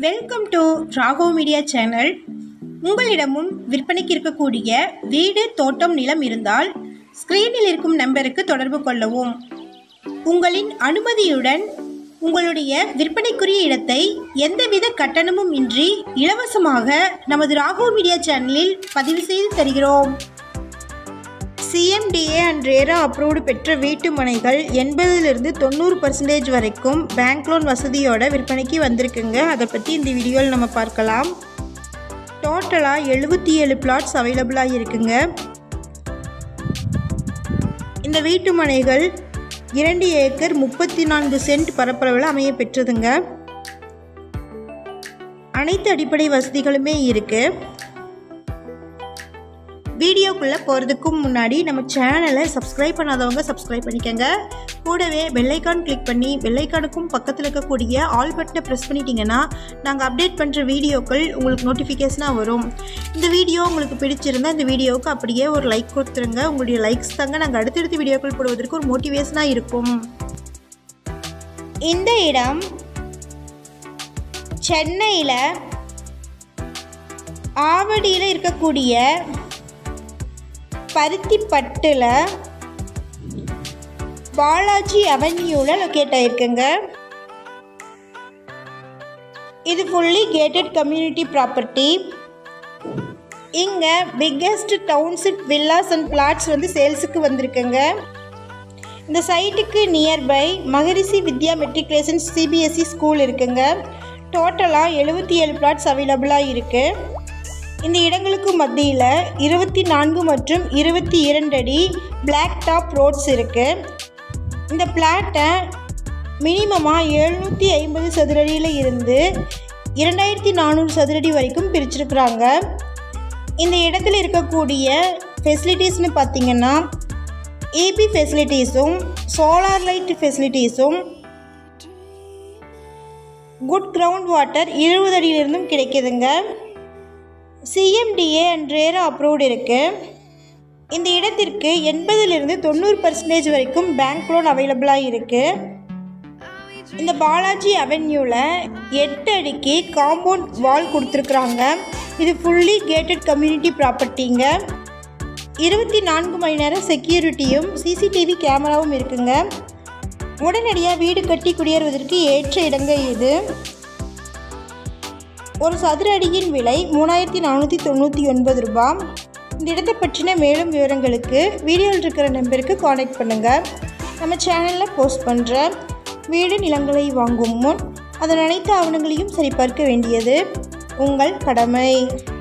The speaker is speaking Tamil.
welcome to Rago media channel உங்களிடமும் விற்பனைக்கு இருக்கக்கூடிய வீடு தோட்டம் நிலம் இருந்தால் ஸ்க்ரீனில் இருக்கும் நம்பருக்கு தொடர்பு கொள்ளவும் உங்களின் அனுமதியுடன் உங்களுடைய விற்பனைக்குரிய இடத்தை எந்தவித கட்டணமும் இன்றி இலவசமாக நமது ராகோ மீடியா சேனலில் பதிவு செய்து தருகிறோம் சிஎம்டிஏ அண்ட் ரேரா அப்ரூவ்டு பெற்ற வீட்டு மனைகள் எண்பதுலேருந்து தொண்ணூறு பர்சன்டேஜ் வரைக்கும் பேங்க் லோன் வசதியோட விற்பனைக்கு வந்திருக்குங்க அதை பற்றி இந்த வீடியோவில் நம்ம பார்க்கலாம் டோட்டலாக எழுபத்தி ஏழு பிளாட்ஸ் அவைலபிளாக இருக்குங்க இந்த வீட்டு மனைகள் இரண்டு ஏக்கர் முப்பத்தி நான்கு சென்ட் பரப்பளவில் அமைய பெற்றதுங்க அனைத்து அடிப்படை வசதிகளுமே இருக்குது வீடியோக்குள்ளே போகிறதுக்கும் முன்னாடி நம்ம சேனலை சப்ஸ்கிரைப் பண்ணாதவங்க சப்ஸ்கிரைப் பண்ணிக்கோங்க கூடவே பெல்லைக்கான் கிளிக் பண்ணி பெல்லைக்கானுக்கும் பக்கத்தில் இருக்கக்கூடிய ஆல் பட்டனை ப்ரெஸ் பண்ணிட்டீங்கன்னா நாங்கள் அப்டேட் பண்ணுற வீடியோக்கள் உங்களுக்கு நோட்டிஃபிகேஷனாக வரும் இந்த வீடியோ உங்களுக்கு பிடிச்சிருந்தா இந்த வீடியோவுக்கு அப்படியே ஒரு லைக் கொடுத்துருங்க உங்களுடைய லைக்ஸ் தாங்க நாங்கள் அடுத்தடுத்த வீடியோக்கள் போடுவதற்கு ஒரு மோட்டிவேஷனாக இருக்கும் இந்த இடம் சென்னையில் ஆவடியில் இருக்கக்கூடிய பருத்திப்பட்டில் பாலாஜி அவென்யூவில் லொக்கேட் ஆயிருக்குங்க இது ஃபுல்லி கேட்டட் கம்யூனிட்டி ப்ராப்பர்ட்டி இங்கே biggest township villas and flats வந்து சேல்ஸுக்கு வந்திருக்குங்க இந்த சைட்டுக்கு nearby Maharishi Vidya matriculation CBSE school இருக்குங்க டோட்டலாக எழுபத்தி ஏழு பிளாட்ஸ் அவைலபிளாக இருக்குது இந்த இடங்களுக்கு மத்தியில் இருபத்தி நான்கு மற்றும் இருபத்தி இரண்டு அடி பிளாக் டாப் ரோட்ஸ் இருக்குது இந்த பிளாட்டை மினிமமாக எழுநூற்றி ஐம்பது சதுரடியில் இருந்து இரண்டாயிரத்தி நானூறு சதுரடி வரைக்கும் பிரிச்சிருக்கிறாங்க இந்த இடத்துல இருக்கக்கூடிய ஃபெசிலிட்டிஸ்னு பார்த்திங்கன்னா ஏபி ஃபெசிலிட்டிஸும் சோலார் லைட் ஃபெசிலிட்டிஸும் குட் கிரவுண்ட் வாட்டர் இருபது அடியிலிருந்தும் கிடைக்குதுங்க சிஎம்டிஏ அண்ட் ரேரா அப்ரூவ்டு இருக்குது இந்த இடத்திற்கு எண்பதுலேருந்து தொண்ணூறு பர்சன்டேஜ் வரைக்கும் பேங்க் லோன் அவைலபிளாக இருக்குது இந்த பாலாஜி அவென்யூவில் எட்டு அடிக்கு காம்பவுண்ட் வால் கொடுத்துருக்குறாங்க இது ஃபுல்லி கேட்டட் கம்யூனிட்டி ப்ராப்பர்ட்டிங்க இருபத்தி நான்கு மணி நேரம் செக்யூரிட்டியும் சிசிடிவி கேமராவும் இருக்குங்க உடனடியாக வீடு கட்டி குடியேறுவதற்கு ஏற்ற இடங்க இது ஒரு சதுர அடியின் விலை மூணாயிரத்தி நானூற்றி தொண்ணூற்றி ஒன்பது ரூபாய் இந்த இடத்தை பற்றின மேலும் விவரங்களுக்கு வீடியோவில் இருக்கிற நம்பருக்கு காண்டாக்ட் பண்ணுங்கள் நம்ம சேனலில் போஸ்ட் பண்ணுற வீடு நிலங்களை வாங்கும் முன் அதன் அனைத்து ஆவணங்களையும் சரிபார்க்க வேண்டியது உங்கள் கடமை